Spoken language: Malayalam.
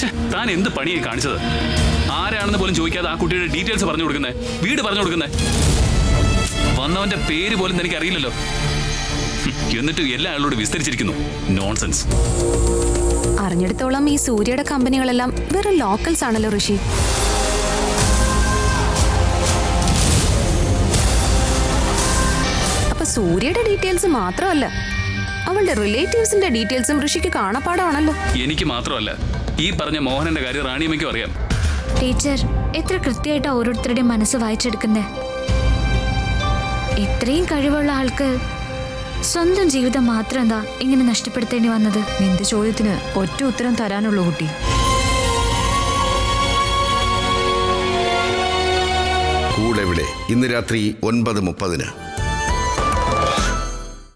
ഛെ, താൻ എന്ത് പണിയായി കാണിച്ചത് ആരാണെന്ന് പോലും ചോദിക്കാതെ ആ കുട്ടിയുടെ ഡീറ്റെയിൽസ് പറഞ്ഞു കൊടുക്കുന്നേ വീട് പറഞ്ഞു കൊടുക്കുന്നേ വന്നവന്റെ പേര് പോലും എനിക്ക് അറിയില്ലല്ലോ ഹും, എന്നിട്ട് എല്ലാ ആളോട് വിസ്തരിച്ചിരിക്കുന്നു നോൺസെൻസ് അറിഞ്ഞെടുത്തോളം ഈ സൂര്യയുടെ കമ്പനികളെല്ലാം വെറും ലോക്കൽസ് ആണല്ലോ ഋഷി അപ്പൊ സൂര്യയുടെ ഡീറ്റെയിൽസ് മാത്രമല്ല അവളുടെ റിലേറ്റീവ്സിന്റെ ഡീറ്റെയിൽസും ഋഷിക്ക് കാണാപ്പാടാണല്ലോ എനിക്ക് മാത്രമല്ല ഈ പറഞ്ഞ മോഹനന്റെ കാര്യം റാണിയമ്മയ്ക്കും അറിയാം ടീച്ചർ എത്ര കൃത്യമായിട്ടാ ഓരോരുത്തരുടെയും മനസ്സ് വായിച്ചെടുക്കുന്നേ ഇത്രയും കഴിവുള്ള ആൾക്ക് സ്വന്തം ജീവിതം മാത്രം എന്താ ഇങ്ങനെ നഷ്ടപ്പെടുത്തേണ്ടി വന്നത് നിന്റെ ചോദ്യത്തിന് ഒറ്റ ഉത്തരം തരാനുള്ളൂ കുട്ടി കൂടെവിടെ ഇന്ന് രാത്രി ഒൻപത് മുപ്പതിന്